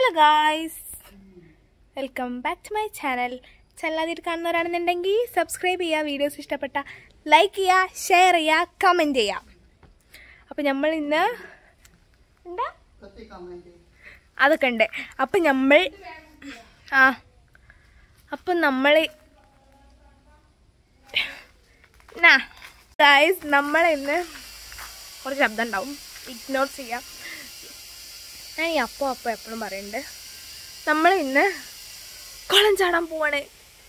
Hello guys welcome back to my channel ചല്ലാതിട്ട് കാണുന്നവരാണെന്നുണ്ടെങ്കിൽ subscribe ചെയ്യുക വീഡിയോസ് ഇഷ്ടപ്പെട്ട ലൈക്ക് ചെയ്യുക ഷെയർ ചെയ്യുക കമൻറ്റ് ചെയ്യുക അപ്പോൾ നമ്മൾ ഇന്ന് എന്താ അതൊക്കെ ഉണ്ട് അപ്പം നമ്മൾ ആ അപ്പം നമ്മൾ ഗായ്സ് നമ്മൾ ഇന്ന് കുറച്ച് ശബ്ദം ഉണ്ടാവും ഇഗ്നോർ ചെയ്യാം ഞാൻ ഈ അപ്പോ അപ്പോ എപ്പോഴും പറയുന്നുണ്ട് നമ്മൾ ഇന്ന് കുളം ചാടാൻ പോവാണ്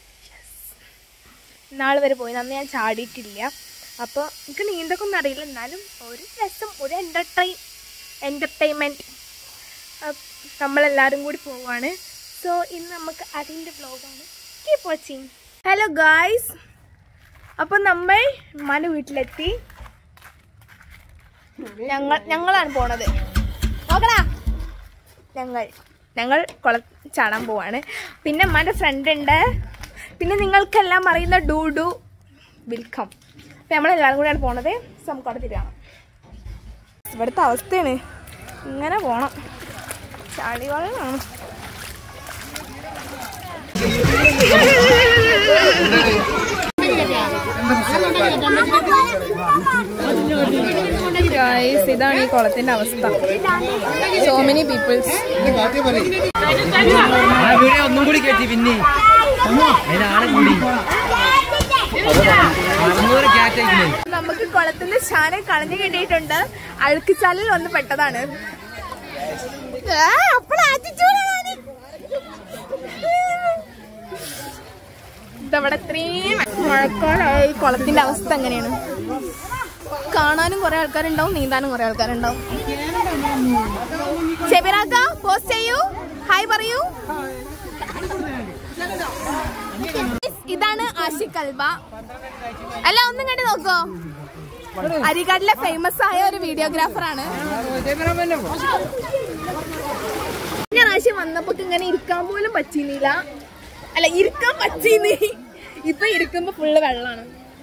നാളെ വരെ പോയി അന്ന് ഞാൻ ചാടിയിട്ടില്ല അപ്പോൾ എനിക്ക് നീന്തൊക്കെ ഒന്നും അറിയില്ല എന്നാലും ഒരു രസം ഒരു എൻ്റർടൈൻ എൻ്റർടൈൻമെൻറ്റ് നമ്മളെല്ലാവരും കൂടി പോവാണ് സോ ഇന്ന് നമുക്ക് അതിൻ്റെ വ്ലോഗാണ് കീപ് വാച്ചിങ് ഹലോ ഗായ്സ് അപ്പം നമ്മൾ ഉമ്മാൻ്റെ വീട്ടിലെത്തി ഞങ്ങൾ ഞങ്ങളാണ് പോണത് നോക്കടാ ഞങ്ങൾ ഞങ്ങൾ കുള ചാടാൻ പോവാണ് പിന്നെ അമ്മാൻ്റെ ഫ്രണ്ട് ഉണ്ട് പിന്നെ നിങ്ങൾക്കെല്ലാം അറിയുന്ന ഡൂഡു വിൽക്കം അപ്പം നമ്മളെല്ലാവരും കൂടെയാണ് പോണത് സോ നമുക്ക് അവിടെ തിരികണം ഇവിടുത്തെ അവസ്ഥയാണ് ഇങ്ങനെ പോണം ചാടി വെള്ളമാണ് ഗൈസ് ഇതാണ് ഈ കുളത്തിന്റെ അവസ്ഥ സോ മെനി പീപ്പിൾസ് ആ വീഡിയോ ഒന്നും കൂടി കേട്ടി പിന്നെ അതിനാളെ കൂടി അറുന്നൂറ് ക്യാറ്റയക്കുന്നേ നമുക്ക് കുളത്തിന്റെ ശാനം കളഞ്ഞു കിട്ടിയിട്ടുണ്ട് അഴുക്കുചാലിൽ വന്ന് പെട്ടതാണ് ആ, അപ്പോൾ ആറ്റിച്ചൂടാ ഞാന്. ഇതവിടെ ഇത്രയും മഴക്കാലമായി ഈ കുളത്തിന്റെ അവസ്ഥ എങ്ങനെയാണ് കാണാനും കുറെ ആൾക്കാരുണ്ടാവും നീന്താനും കുറെ ആൾക്കാരുണ്ടാവും ഷെബിറാക്ക പോസ്റ്റ് ചെയ്യൂ ഹായ് പറയൂ ഇതാണ് ആഷിഖ് കൽബ അല്ല ഒന്നും കണ്ടു നോക്കോ അരികാട്ടിലെ ഫേമസ് ആയ ഒരു വീഡിയോഗ്രാഫർ ആണ് കഴിഞ്ഞ പ്രാവശ്യം വന്നപ്പോ ഇങ്ങനെ ഇരിക്കാൻ പോലും പറ്റിയില്ല അല്ല ഇരിക്കാൻ പറ്റീന്ന് ഇപ്പൊ ഇരിക്കുമ്പോ ഫുള്ള് വെള്ളാണ്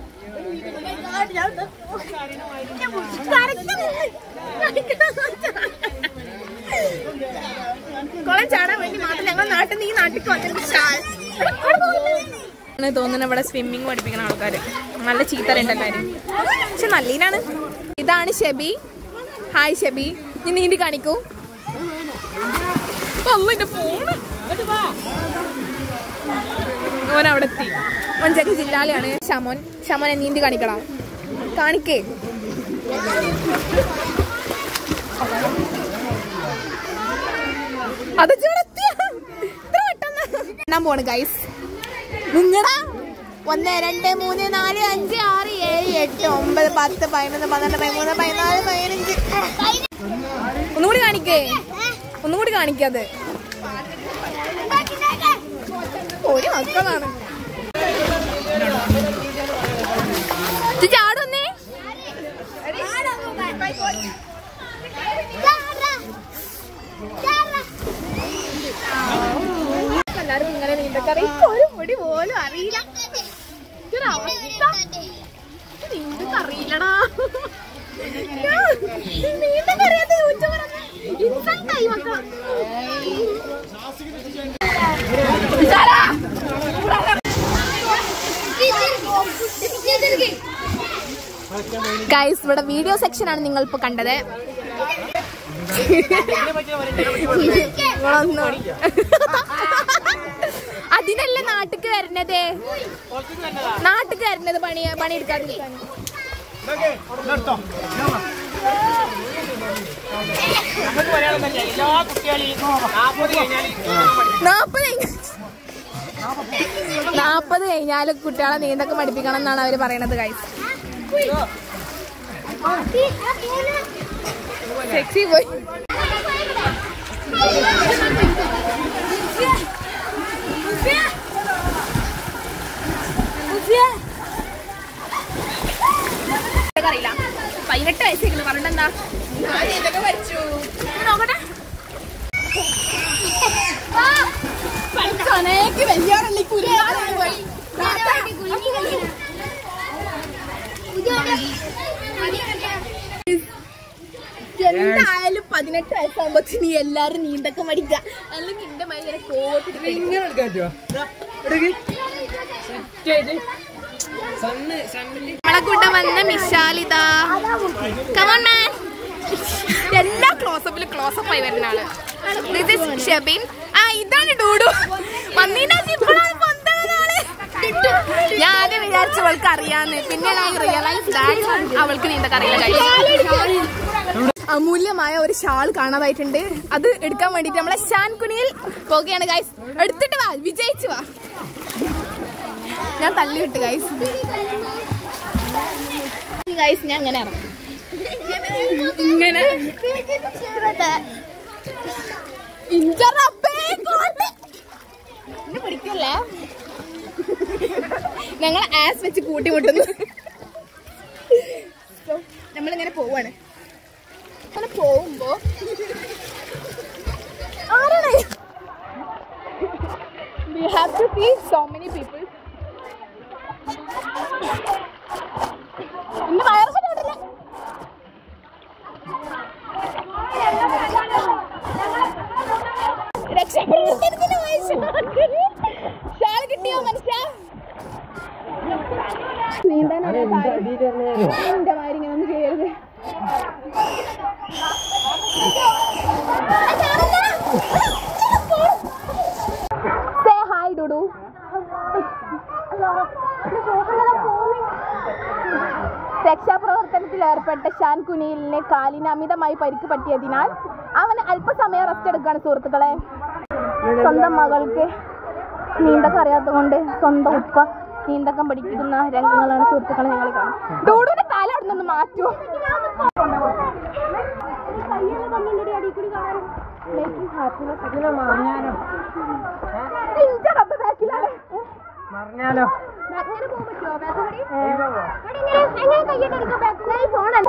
കുളം ചാടാൻ വേണ്ടി മാത്രം ഞങ്ങൾ നാട്ടിൽ നിന്ന് ഈ നാട്ടിൽ വന്നിട്ട് തോന്നുന്നു ഇവിടെ സ്വിമ്മിങ് പഠിപ്പിക്കുന്ന ആൾക്കാര് നല്ല ചീത്തറുണ്ട് എല്ലാരും പക്ഷെ നല്ലീനാണ് ഇതാണ് ഷെബി ഹായ് ഷെബി നീ നീന്തി കാണിക്കൂ അല്ല എന്റെ ഫോണ് ഓൻ അവിടെ എത്തി ഓൻ ചെക്ക് ജില്ലാലെയാണ് ഷമോൻ ഷമോനെ നീന്തി കാണിക്കണം കാണിക്കേ അത് ചൂടെത്തിയ ഇത്ര പെട്ടെന്ന് എണ്ണാൻ പോണ് ഗൈസ് നിങ്ങടാ ഒന്ന് രണ്ട് മൂന്ന് നാല് അഞ്ച് ആറ് ഏഴ് എട്ട് ഒമ്പത് പത്ത് പതിനൊന്ന് പന്ത്രണ്ട് പതിമൂന്ന് പതിനാല് പതിനഞ്ച് ഒന്നുകൂടി കാണിക്കേ ഒന്നുകൂടി കാണിക്കത് ഒരു മക്കളാണ് ഇത് ചാടുന്നേ എല്ലാരും ഇങ്ങനെ നീന്തക്കറി ഒരു പൊടി പോലും അറിയില്ല ഇതൊരു അവസ്ഥ നീന്തക്ക് അറിയില്ലടാ നീന്തക്കറിയാത്ത യൂട്യൂബർ ഇൻസൾട്ടായി മക്കളെ ഗൈസ് ഇവിടെ വീഡിയോ സെക്ഷൻ ആണ് നിങ്ങൾ ഇപ്പൊ കണ്ടത് നിങ്ങളൊന്നും അതിനല്ലേ നാട്ടിക്ക് വരണത് നാട്ടിക്ക് വരണത് പണി പണിയെടുക്കാതിരിക്കാൻ നാപ്പത് കഴിഞ്ഞ- നാപ്പത് കഴിഞ്ഞാല് കുട്ടികളെ നീന്തൊക്കെ പഠിപ്പിക്കണം എന്നാണ് അവര് പറയണത് ഗൈസ് സെക്സി പോയി അറിയില്ല പതിനെട്ട് വയസ്സേക്കുന്നു പറഞ്ഞിട്ടെന്താ ഇതൊക്കെ പഠിച്ചു നോക്കട്ടെ പഠിച്ചോനേക്ക് വലിയോടല്ലേ കുരുവാണ് പോയി എന്തായാലും പതിനെട്ട് വയസ്സാകുമ്പോ എല്ലാരും നീന്തൊക്കെ പഠിക്കുക അല്ലെങ്കിൽ എന്റെ മൈ ഇങ്ങനെ കോട്ടിട്ട് ഇങ്ങനെ എടുക്കാൻ പറ്റുമോ എടുക്ക് സെറ്റ് ആയിട്ട് സണ്ണ് സണ്ണില് നമ്മളെ കൂട്ടം വന്ന മിഷാലിതാ കമോൺ മാൻ എല്ലാ ക്ലോസപ്പിലും ക്ലോസപ്പ് ആയി വരുന്ന ആള് ദിസ് ഇസ് ഷെബിൻ ആ ഇതാണ് ഡൂഡു വന്നീന്റെ ഇപ്പോഴാണ് പൊന്തണ ആള് ഞാൻ ആദ്യം വിചാരിച്ചു അവൾക്ക് അറിയാന്ന് പിന്നെ ഞാൻ റിയലൈസ് അവൾക്ക് നീന്തൊക്കെ അറിയില്ല അമൂല്യമായ ഒരു ഷാൾ കാണാതായിട്ടുണ്ട് അത് എടുക്കാൻ വേണ്ടിട്ട് നമ്മളെ ഷാൻകുനിയിൽ പോകുകയാണ് ഗൈസ് എടുത്തിട്ട് വാ വിജയിച്ചു വാ ഞാൻ തള്ളി വിട്ട് ഗൈസ് ഗൈസ് ഞാൻ ഇങ്ങനെ ഇറങ്ങും ഇങ്ങനെ ഇന്റെ റബ്ബേ, കോട്ട്. എന്നെ പിടിക്കല്ലേ ഞങ്ങൾ ആസ് വെച്ച് കൂട്ടി മുട്ടുന്നു നമ്മളിങ്ങനെ പോവാണ് അങ്ങനെ പോകുമ്പോ ആരാണ് we have to see so many people ഇന്ന് വയറൊക്കെ കണ്ടില്ല ഷാൾ കിട്ടിയോ മനുഷ്യ നീന്താനാണ് കാര്യം എന്റെ മാതിരി ഇങ്ങനെ ഒന്നും ചെയ്യരുത് Say hi, Dudu. രക്ഷാപ്രവർത്തനത്തിൽ ഏർപ്പെട്ട ഷാൻ കുനിയിലിനെ കാലിന് അമിതമായി പരിക്ക് പറ്റിയതിനാൽ അവന് അല്പസമയം റെസ്റ്റ് എടുക്കുകയാണ് സുഹൃത്തുക്കളെ സ്വന്തം മകൾക്ക് നീന്തക്കം അറിയാത്തത് കൊണ്ട് സ്വന്തം ഉപ്പ നീന്തക്കം പഠിക്കുന്ന രംഗങ്ങളാണ് സുഹൃത്തുക്കളെ ഞങ്ങൾ കാണുന്നത് ഡൂഡുവിന്റെ തല അവിടെ നിന്ന് മാറ്റൂ ഇഞ്ച റബ്ബ് ബാക്കിലാണ് മറിഞ്ഞാലോ അങ്ങനെ പോകാൻ പറ്റുമോ ബാക്ക് കൂടി എങ്ങനെ കയ്യിട്ടെടുക്കും ബാക്ക് ഈ ഫോണല്ല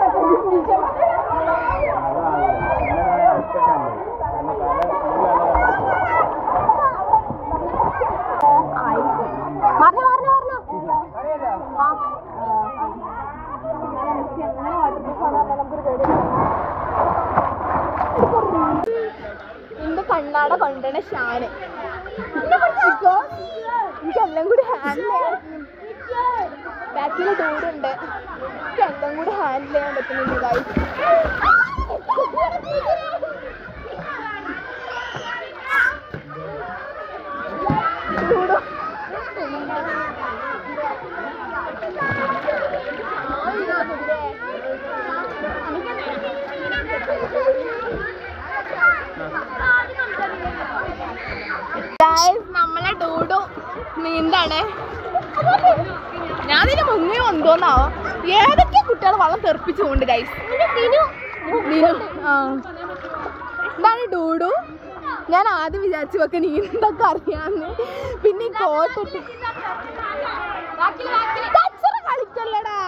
മറിഞ്ഞു മറിഞ്ഞു മറിഞ്ഞു എന്റെ കണ്ണാട കൊണ്ടണ ഷാന് എന്നെ പിടിച്ചിക്കോ എനിക്ക് എല്ലാം കൂടി ഹാൻഡിൽ ചെയ്യാൻ ബാക്കിൽ ഡൂറുണ്ട് എനിക്ക് എല്ലാം കൂടി ഹാൻഡിൽ ചെയ്യാൻ പറ്റുന്നുണ്ട് guys. ഡൂഡു. Guys, നമ്മളെ ഡൂഡു നീന്താണ് ഞാൻ ഇതിന് മുങ്ങി വന്നോന്നാവോ ഏതൊക്കെ കുട്ടികൾ വള്ളം തെറിപ്പിച്ചുകൊണ്ട് ഗൈസ് ഇതാണ് ഡൂഡു ഞാൻ ആദ്യം വിചാരിച്ചു വെക്കാൻ നീന്തൊക്കെ അറിയാന്ന് പിന്നെ ഈ കോട്ടിട്ട് കച്ചറ കളിക്കല്ലടാ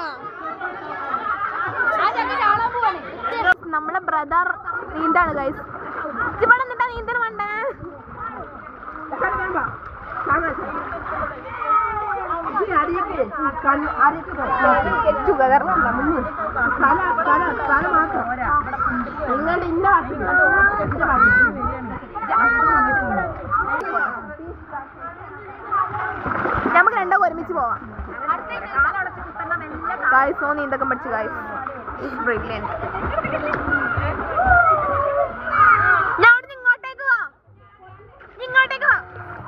നമ്മളെ ബ്രദർ നീന്താണ് ഗൈസ് ഇവിടെ നിന്നിട്ടാ നീന്തൽ വേണ്ടേ Get together. നിങ്ങൾ ഇന്ന നമുക്ക് രണ്ടാം ഒരുമിച്ച് പോവാം ഗായ്സ് ഓ നീന്തൊക്കെ പഠിച്ചു ഗായ്സ് ഇറ്റ്സ് ബ്രില്യൻറ്റ് ഞാൻ അവിടുന്ന് ഇങ്ങോട്ടേക്ക് വാ ഇങ്ങോട്ടേക്ക് വാ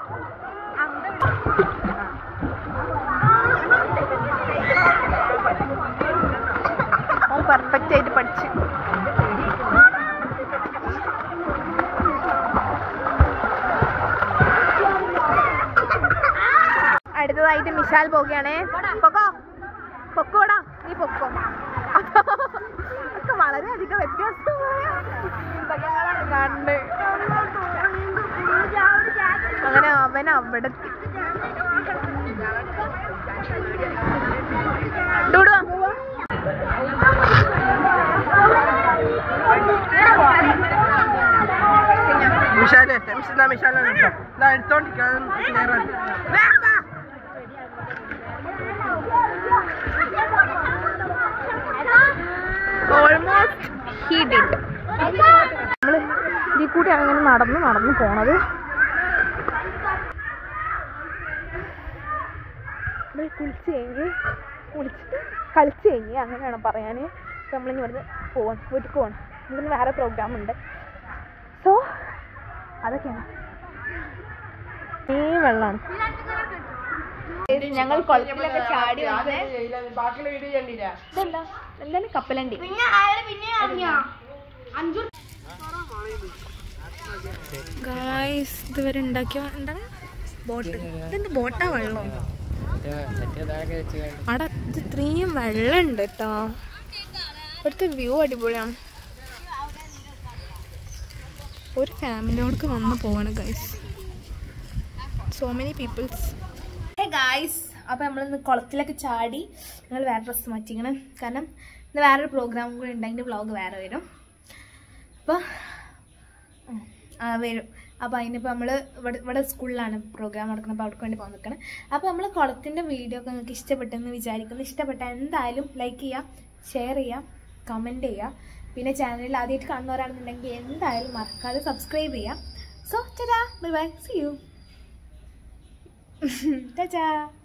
പെർഫെക്റ്റ് ആയിട്ട് പഠിച്ചു അടുത്തതായിട്ട് മിഷാൽ പോകുകയാണേ പൊക്കോ പൊക്കോടാ നീ പൊക്കോ ഒക്കെ വളരെയധികം വ്യത്യാസമായ മൃഗങ്ങളാണ് കണ്ട് അങ്ങനെ അവൻ അവിടെ എത്തി. ഡൂഡു മിഷാലെ മിഷാല മിഷാലാണ് കേട്ടോ ഇതാ എടുത്തോണ്ടിരിക്കാൻ ക്ലിയർ ആണ് ഓൾമോസ്റ്റ് ഹി ഡിഡ് നമ്മള് ഇതിൽ കൂടിയാണ് ഇങ്ങനെ നടന്ന് നടന്ന് പോണത് നമ്മൾ കുളിച്ച് കഴിഞ്ഞ് കുളിച്ചിട്ട് കളിച്ച് കഴിഞ്ഞ് അങ്ങനെയാണ് പറയാൻ നമ്മളിനി ഇവിടുന്ന് പോവാൻ വീട്ടിൽ പോവാണ് ഇതിന് വേറെ പ്രോഗ്രാം ഉണ്ട് സോ അതൊക്കെയാണ് ഈ വെള്ളമാണ് ഞങ്ങൾ കുളത്തിലൊക്കെ ചാടി വന്നേ ബാക്കിയുള്ള വീഡിയോ ചെയ്യണ്ടില്ല ഇതെന്താ എന്താണ് കപ്പലണ്ടി ഗായ്സ് ഇതുവരെ ഉണ്ടാക്കിയ എന്താണ് ബോട്ട് ഇതെന്ത് ബോട്ടാ വെള്ളം അവിടെ ഇത് ഇത്രയും വെള്ളം ഉണ്ട് കേട്ടോ ഇവിടുത്തെ വ്യൂ അടിപൊളിയാണ് ഒരു ഫാമിലിയോടക്ക് വന്ന് പോവാണ് guys so many peoples hey guys അപ്പോൾ നമ്മളിന്ന് കുളത്തിലൊക്കെ ചാടി ഞങ്ങൾ വേറെ ഡ്രസ്സ് മാറ്റിക്കണം കാരണം ഇന്ന് വേറൊരു പ്രോഗ്രാം കൂടി ഉണ്ട് അതിൻ്റെ വ്ളോഗ് വേറെ വരും അപ്പോൾ ആ വരും അപ്പോൾ അതിനിപ്പോൾ നമ്മൾ ഇവിടെ ഇവിടെ സ്കൂളിലാണ് പ്രോഗ്രാം നടക്കുന്നത് അപ്പോൾ അവിടേക്ക് വേണ്ടി പോകാൻ നിൽക്കണം അപ്പോൾ നമ്മൾ കുളത്തിൻ്റെ വീഡിയോ ഒക്കെ നിങ്ങൾക്ക് ഇഷ്ടപ്പെട്ടെന്ന് വിചാരിക്കുന്നു ഇഷ്ടപ്പെട്ട എന്തായാലും ലൈക്ക് ചെയ്യുക ഷെയർ ചെയ്യുക കമൻറ്റ് ചെയ്യുക പിന്നെ ചാനലിൽ ആദ്യമായിട്ട് കാണുന്നവരാണെന്നുണ്ടെങ്കിൽ എന്തായാലും മറക്കാതെ സബ്സ്ക്രൈബ് ചെയ്യുക സോ ചേട്ടാ ബൈ ബൈ സി യു ചാ